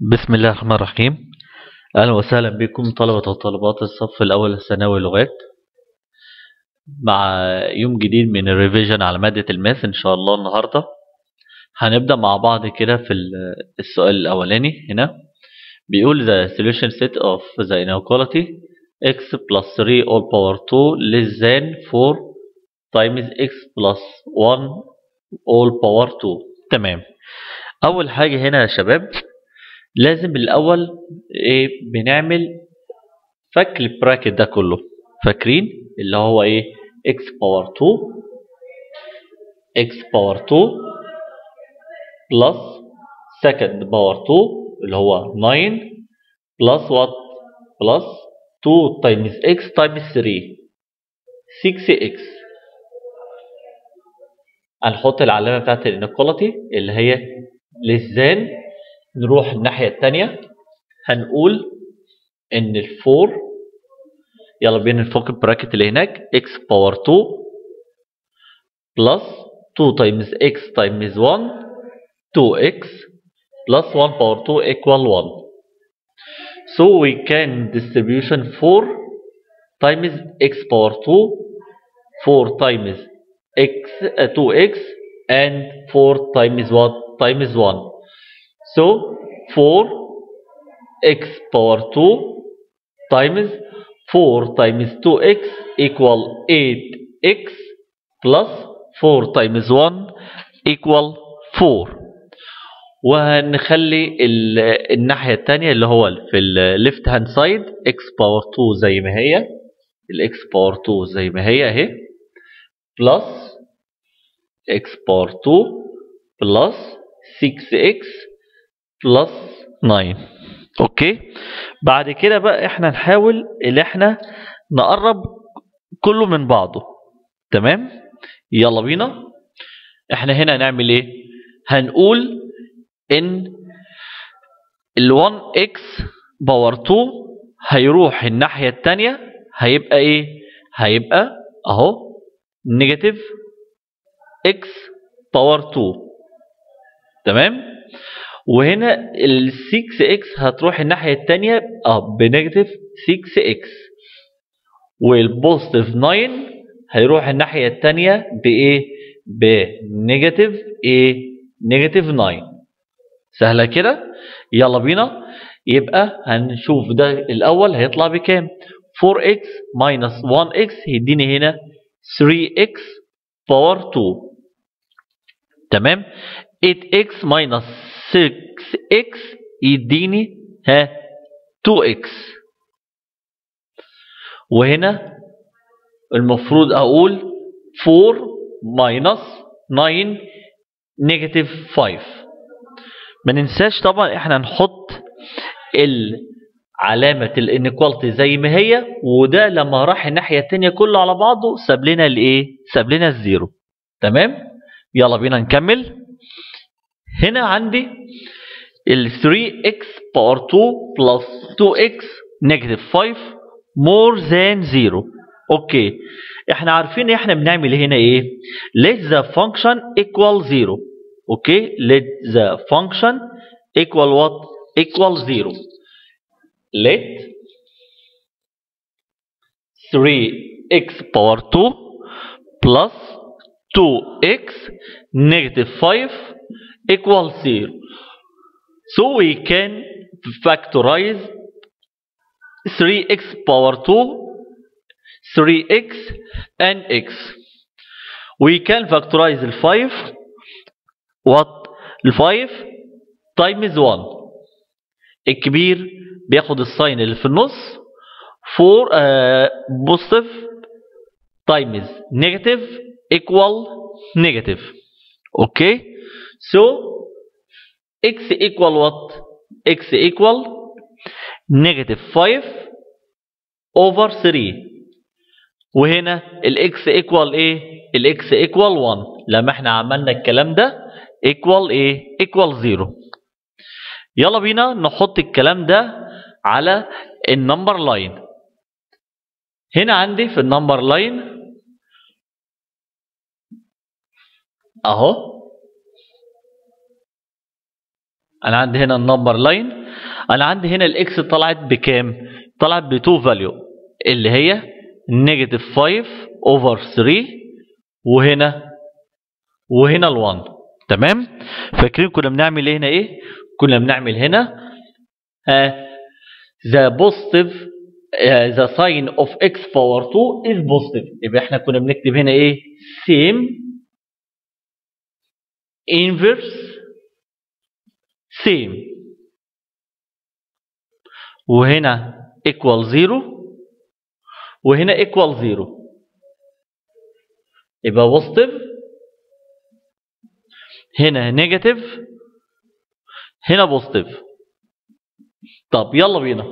بسم الله الرحمن الرحيم أهلا وسهلا بكم طلبة وطالبات الصف الأول الثانوي لغات مع يوم جديد من الريفيجن على مادة الماث إن شاء الله النهاردة هنبدأ مع بعض كده في ال- السؤال الأولاني هنا بيقول the solution set of the inequality x plus 3 all power 2 less than 4 times x plus 1 all power 2 تمام أول حاجة هنا يا شباب لازم الأول إيه بنعمل فك البراكت ده كله فاكرين اللي هو إيه x باور 2 x باور 2 بلس second باور 2 اللي هو 9 بلس what بلس 2 times x times 3 6x هنحط العلامة بتاعت الانيكواليتي اللي هي less than نروح الناحية التانية هنقول إن الفور يلا بينا نفك البراكت اللي هناك x باور 2 بلس 2 times x times 1 2x plus 1 power 2 equal 1 so we can distribution 4 times x power 2 4 times x uh, 2x and 4 times what times 1 so 4 x power 2 times 4 times 2x equal 8x plus 4 times 1 equal 4 وهنخلي ال- الناحية التانية اللي هو في ال left hand side x power 2 زي ما هي ال x power 2 زي ما هي اهي plus x power 2 plus 6x plus 9 اوكي بعد كده بقى احنا نحاول ان احنا نقرب كله من بعضه تمام يلا بينا احنا هنا هنعمل ايه هنقول ان ال 1x باور 2 هيروح الناحية التانية هيبقى ايه هيبقى اهو نيجاتيف x باور 2 تمام وهنا ال 6x هتروح الناحية التانية اه بنيجاتيف 6x والبوزيتيف 9 هيروح الناحية التانية بإيه؟ بنيجاتيف إيه؟ نيجاتيف 9 سهلة كده؟ يلا بينا يبقى هنشوف ده الأول هيطلع بكام؟ 4x minus 1x هيديني هنا 3x باور 2 تمام؟ 8x minus 6x يديني ها 2x وهنا المفروض اقول 4 minus 9 negative 5 ما ننساش طبعا احنا نحط علامة الانيكواليتي زي ما هي وده لما راح الناحية التانية كله على بعضه ساب لنا الايه؟ ساب لنا الزيرو تمام؟ يلا بينا نكمل هنا عندي ال 3x باور 2 plus 2x negative 5 more than 0 اوكي احنا عارفين احنا بنعمل هنا ايه let the function equal 0 اوكي let the function equal what equal 0 let 3x power 2 plus 2x negative 5 equal 0 so we can factorize 3x power 2 3x and x we can factorize ال 5 what ال 5 times 1 الكبير بياخد الساين اللي في النص 4 uh, positive times negative equal negative okay so x equal what x equal negative 5 over 3 وهنا الاكس ايكوال ايه الاكس ايكوال 1 لما احنا عملنا الكلام ده ايكوال ايه ايكوال 0 يلا بينا نحط الكلام ده على النمبر لاين هنا عندي في النمبر لاين اهو انا عندي هنا النمبر لاين انا عندي هنا الاكس طلعت بكام طلعت ب 2 فاليو اللي هي نيجاتيف 5 اوفر 3 وهنا وهنا ال1 تمام فاكرين كنا بنعمل ايه هنا ايه كنا بنعمل هنا ذا بوزيتيف ذا ساين اوف اكس باور 2 از بوزيتيف يبقى احنا كنا بنكتب هنا ايه سيم inverse same وهنا equal 0 وهنا equal 0 يبقى positive هنا negative هنا positive طب يلا بينا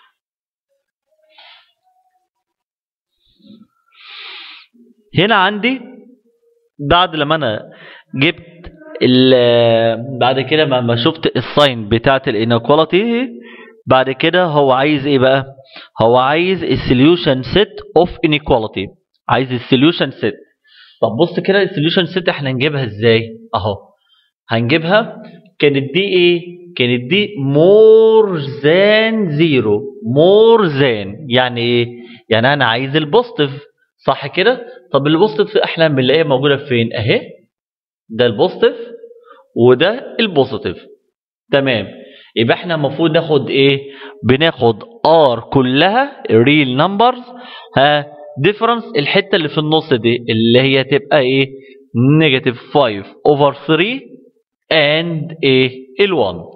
هنا عندي بعد لما انا جبت بعد كده ما شفت الساين بتاعت الانيكواليتي بعد كده هو عايز ايه بقى هو عايز السوليوشن سيت اوف انيكواليتي عايز السوليوشن سيت طب بص كده السوليوشن سيت احنا هنجيبها ازاي اهو هنجيبها كانت دي ايه كانت دي مور ذان زيرو مور ذان يعني ايه يعني انا عايز البوزيتيف صح كده طب البوزيتيف احنا بنلاقيها موجوده فين اهي ده البوزيتيف وده البوزيتيف تمام يبقى احنا المفروض ناخد ايه بناخد ار كلها ريل نمبرز ها ديفرنس الحته اللي في النص دي اللي هي تبقى ايه نيجاتيف 5 اوفر 3 اند ايه ال1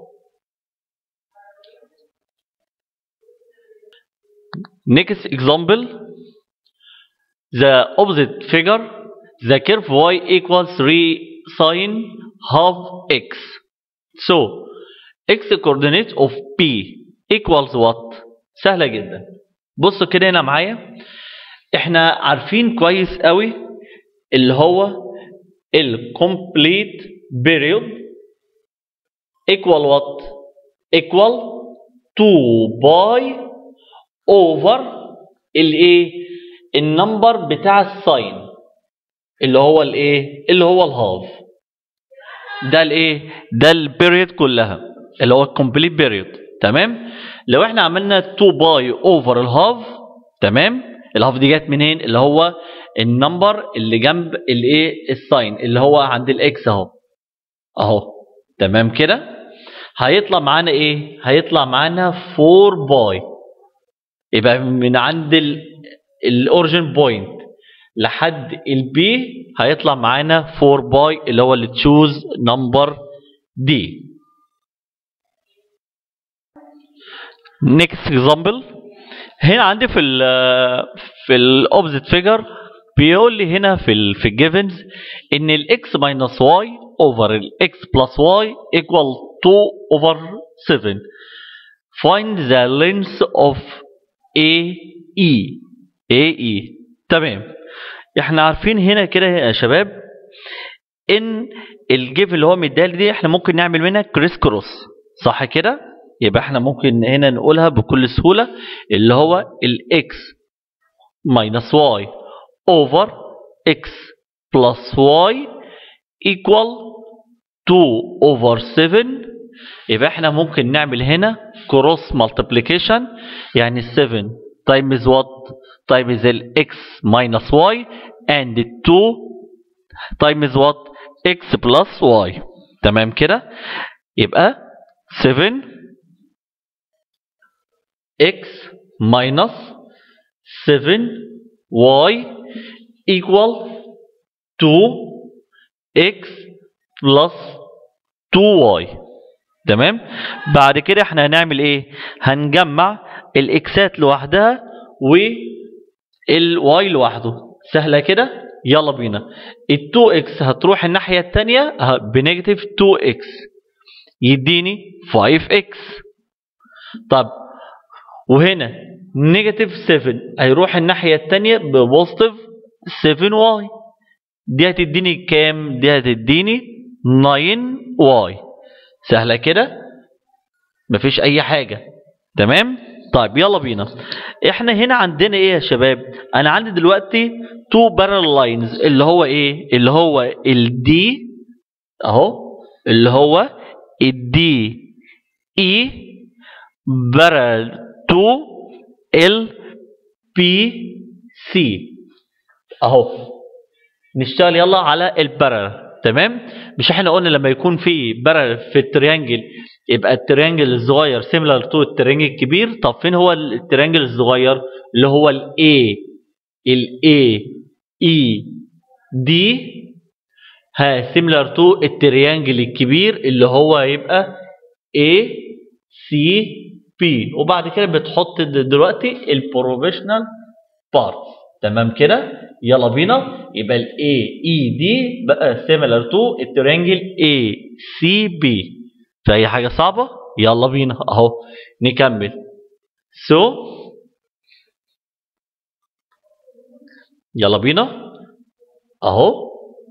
next example the opposite figure the curve y equals 3 sine half x. So, x coordinate of p equals what? سهلة جدا. بصوا كده هنا معايا احنا عارفين كويس قوي اللي هو ال complete period equal what? equal 2 باي over الايه؟ النمبر بتاع الساين اللي هو الايه اللي هو الهاف ده الايه ده البيريود كلها اللي هو الكومبليت بيريود تمام لو احنا عملنا 2 باي اوفر الهاف تمام الهاف دي جت منين اللي هو النمبر اللي جنب الايه الساين اللي هو عند الاكس اهو اهو تمام كده هيطلع معانا ايه هيطلع معانا 4 باي يبقى من عند الاوريجن بوينت لحد البي هيطلع معانا 4 باي اللي هو اللي تشوز نمبر دي next example هنا عندي في ال في الاوبزيت فيجر بيقول لي هنا في ال في الجيفنز ان الاكس ماينس واي اوفر الاكس بلس واي ايكوال 2 اوفر 7 find the length of AE AE تمام احنا عارفين هنا كده يا شباب ان الجيف اللي هو مديها دي احنا ممكن نعمل منها كريس كروس صح كده يبقى احنا ممكن هنا نقولها بكل سهوله اللي هو الاكس ماينس واي اوفر اكس بلس واي ايكوال 2 اوفر 7 يبقى احنا ممكن نعمل هنا كروس مالتيبليكيشن يعني 7 تايمز وات times x minus y and 2 times what x plus y تمام كده يبقى 7 x minus 7 y equal 2 x plus 2y تمام بعد كده احنا هنعمل ايه هنجمع الاكسات لوحدها و الواي لوحده سهلة كده يلا بينا ال 2x هتروح الناحية التانية بنيجاتيف 2x يديني 5x طب وهنا نيجاتيف 7 هيروح الناحية التانية ببوزيتيف 7y دي هتديني كام؟ دي هتديني 9y سهلة كده مفيش أي حاجة تمام؟ طيب يلا بينا احنا هنا عندنا ايه يا شباب انا عندي دلوقتي تو بارل لاينز اللي هو ايه اللي هو الدي اهو اللي هو الدي E parallel to ال بي سي اهو نشتغل يلا على البارل تمام مش احنا قلنا لما يكون في بارل في التريانجل يبقى التريانجل الصغير سيميلر تو التريانجل الكبير طب فين هو التريانجل الصغير اللي هو الاي الاي اي دي ها سيميلر تو التريانجل الكبير اللي هو يبقى A C P وبعد كده بتحط دلوقتي البروفيشنال بارتس تمام كده يلا بينا يبقى ال A E D بقى similar to التريانجل A C B في أي حاجة صعبة يلا بينا أهو نكمل so يلا بينا أهو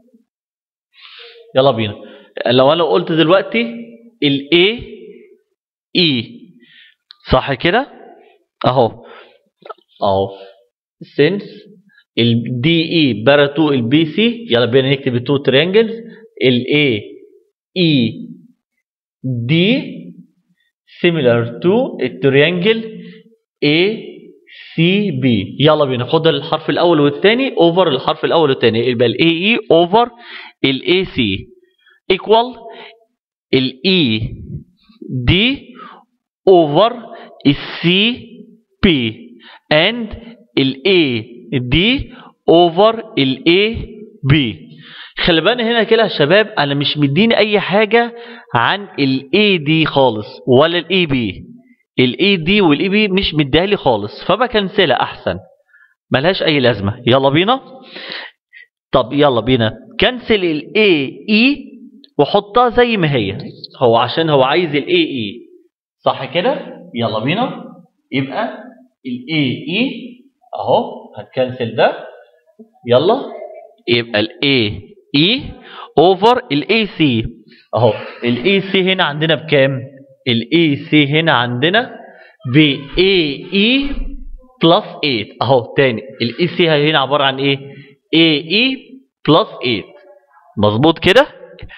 يلا بينا لو أنا قلت دلوقتي ال A E صح كده أهو أهو since ال DE بارا تو ال BC يلا بينا نكتب التو تريانجلز ال A E D similar to التريانجل A C B يلا بينا خد الحرف الأول والثاني over الحرف الأول والثاني يبقى ال AE over ال AC equal ال E D over ال C P and ال A D over ال A B خلي بالنا هنا كده يا شباب انا مش مديني اي حاجه عن ال A D خالص ولا ال A B ال A D وال A B مش مديها خالص فبكنسلها احسن ملهاش اي لازمه يلا بينا طب يلا بينا كنسل ال A E وحطها زي ما هي هو عشان هو عايز ال A E صح كده يلا بينا يبقى ال A E اهو هتكنسل ده يلا يبقى ال A E over ال AC اهو ال AC هنا عندنا بكام ال AC هنا عندنا ب AE plus 8 اهو تاني ال AC هنا عبارة عن ايه AE plus 8 مظبوط كده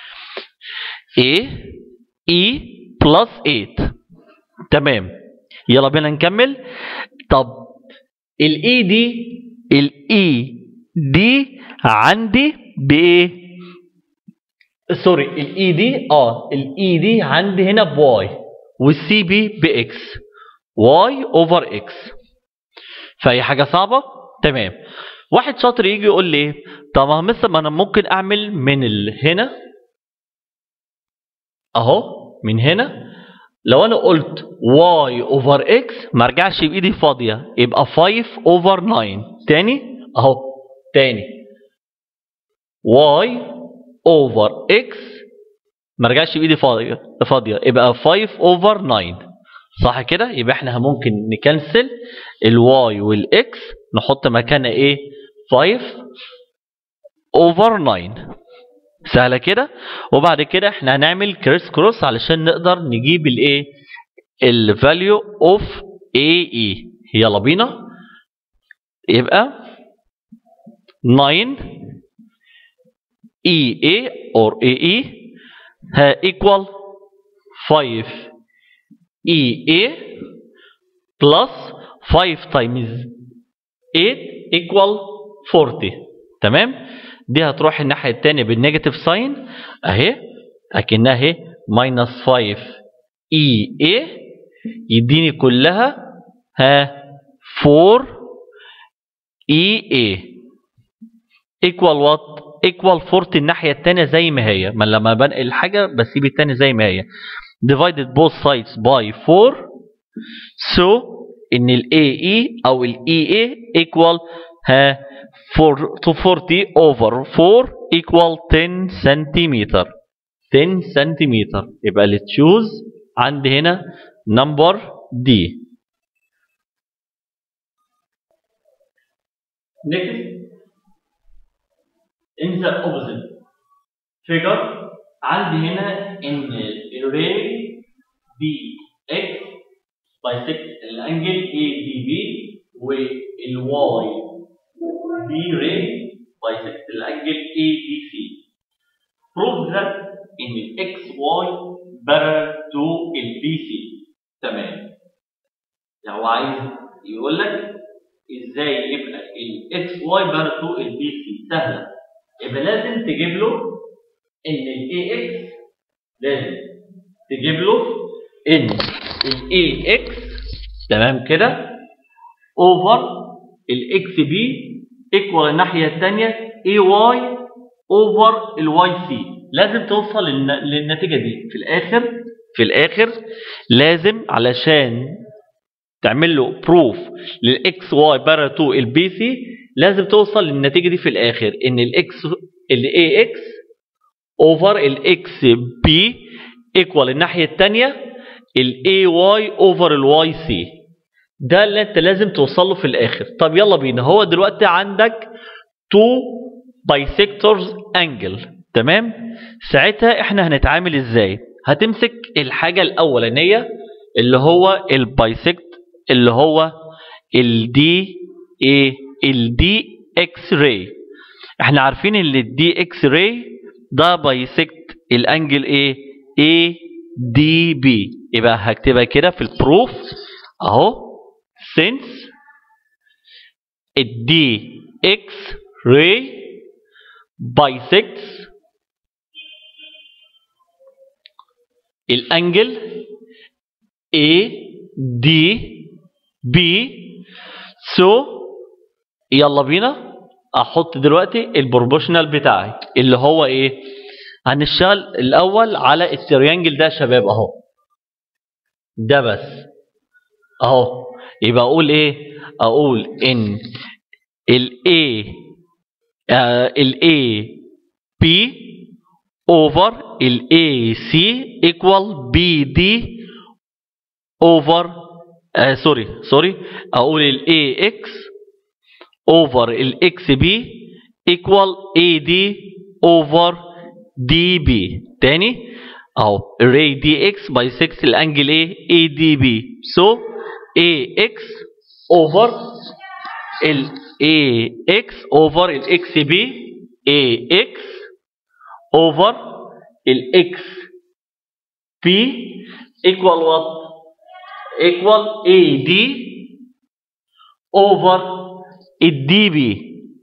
A E plus 8 تمام يلا بينا نكمل طب الاي دي الاي دي عندي بايه سوري الاي دي اه الاي دي عندي هنا بواي والسي بي باكس واي اوفر اكس فاي حاجه صعبه تمام واحد شاطر يجي يقول لي طب ما مثلا ما انا ممكن اعمل من ال هنا اهو من هنا لو انا قلت y over x ما ارجعش بايدي فاضيه يبقى 5 over 9 تاني اهو تاني y over x ما ارجعش بايدي فاضيه فاضيه يبقى 5 over 9 صح كده يبقى احنا ممكن نكنسل الواي والاكس نحط مكانها ايه 5 over 9 سهله كده وبعد كده احنا هنعمل كريس كروس علشان نقدر نجيب الايه الفاليو اوف اي اي يلا بينا يبقى 9 اي اي اور اي اي ها equal 5 اي اي plus 5 times 8 equal 40 تمام دي هتروح الناحية التانية بالنيجاتيف ساين اهي اكنها اهي ماينس 5 اي اي يديني كلها ها 4 اي اي ايكوال وات ايكوال 40 الناحية التانية زي ما هي ما لما بنقل الحاجة بسيب التانية زي ما هي divided both sides by 4 so ان ال AE او ال EA equal ها 4 to 40 over 4 equal 10 سنتيمتر 10 سنتيمتر يبقى اللي تشوز عندي هنا number D next in the opposite figure عندي هنا ان الري بي اكس bisect الانجل اي دي بي والواي بي ري bisect الانجل اي دي سي prove that ان الاكس واي parallel تو البي سي تمام يعني هو عايز يقول لك ازاي يبقى الاكس واي بارل تو البي سي سهله يبقى لازم تجيب له ان الاي اكس لازم تجيب له ان الاي اكس تمام كده اوفر الاكس بي ايكوال الناحيه الثانيه اي واي اوفر الواي سي لازم توصل للن- للنتيجه دي في الاخر في الاخر لازم علشان تعمل له بروف للاكس واي بارا تو البي سي لازم توصل للنتيجه دي في الاخر ان الاكس الاي اكس اوفر الاكس بي ايكوال الناحيه الثانيه الاي واي اوفر الواي سي ده اللي انت لازم توصل له في الاخر طب يلا بينا هو دلوقتي عندك تو بايسيكتورز انجل تمام ساعتها احنا هنتعامل ازاي هتمسك الحاجه الاولانيه اللي هو البايسكت اللي هو الدي ايه الدي اكس راي احنا عارفين ان الدي اكس راي ده بايسكت الانجل ايه اي دي بي يبقى هكتبها كده في البروف اهو since الدي اكس راي bisects الانجل A D B so يلا بينا احط دلوقتي البروبوشنال بتاعي اللي هو ايه هنشتغل الاول على التريانجل ده يا شباب اهو ده بس اهو يبقى اقول ايه اقول ان ال A آه ال A B over ال AC equal BD over آه سوري سوري اقول ال AX over ال XB equal AD over DB تاني اهو ray DX by 6 الانجل ايه ADB so AX over ال AX over ال XB AX over ال XP equal what equal AD over الدي بي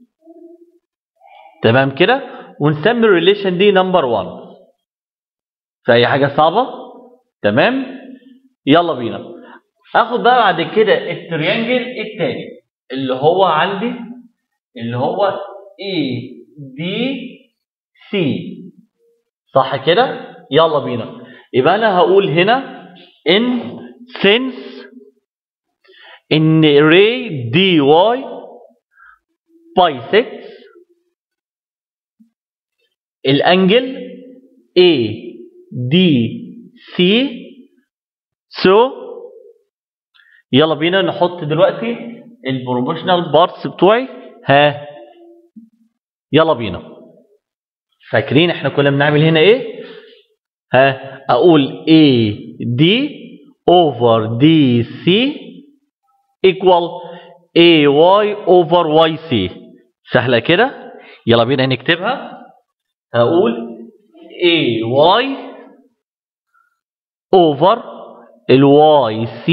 تمام كده ونسمي الريليشن دي نمبر 1 في اي حاجه صعبه تمام يلا بينا اخد بقى بعد كده التريانجل الثاني اللي هو عندي اللي هو اي دي سي صح كده يلا بينا يبقى انا هقول هنا ان since ان ray dy bisects الانجل A D C so يلا بينا نحط دلوقتي البروبوشنال بارتس بتوعي ها يلا بينا فاكرين احنا كنا بنعمل هنا ايه ها اقول A D over D C equal AY over YC سهلة كده يلا بينا نكتبها هقول AY over ال YC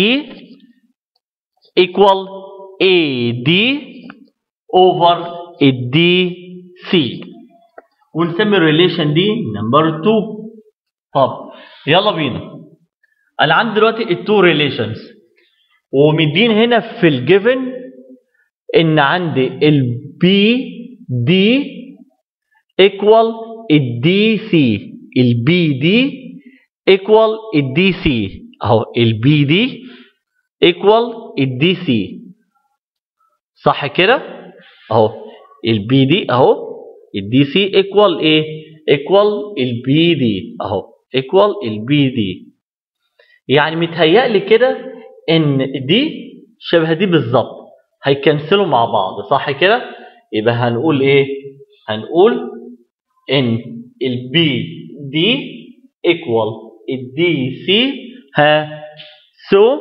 equal AD over ال DC ونسمي الريليشن دي نمبر 2 طب يلا بينا انا عندي دلوقتي التو ريليشنز ومدين هنا في الجيفن ان عندي البي دي ايكوال الدي سي البي دي ايكوال الدي سي اهو البي دي ايكوال الدي سي صح كده اهو البي دي اهو الدي سي ايكوال ايه ايكوال البي دي اهو ايكوال البي دي يعني متهيألي كده ان دي شبه دي بالظبط هيكنسلوا مع بعض صح كده يبقى هنقول ايه هنقول ان البي دي ايكوال الدي سي ها سو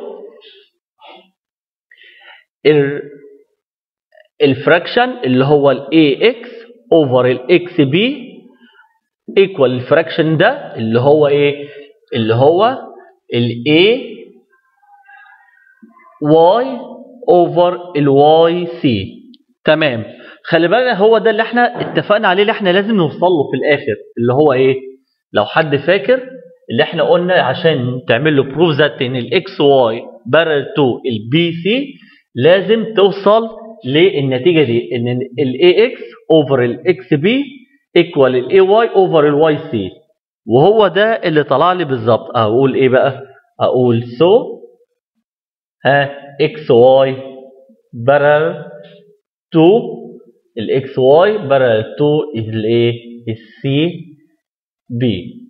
الفراكشن اللي هو الاي اكس اوفر الاكس بي ايكوال الفراكشن ده اللي هو ايه اللي هو ال A Y over ال Y C تمام خلي بالك هو ده اللي احنا اتفقنا عليه اللي احنا لازم نوصل له في الاخر اللي هو ايه لو حد فاكر اللي احنا قلنا عشان تعمل له بروف ذات ان الاكس واي بارل تو البي سي لازم توصل للنتيجه دي ان الاي اكس اوفر الاكس بي ايكوال الاي واي اوفر الواي سي وهو ده اللي طلع لي بالظبط اقول ايه بقى اقول سو ها اكس واي بارل تو الاكس واي بارل تو الايه السي بي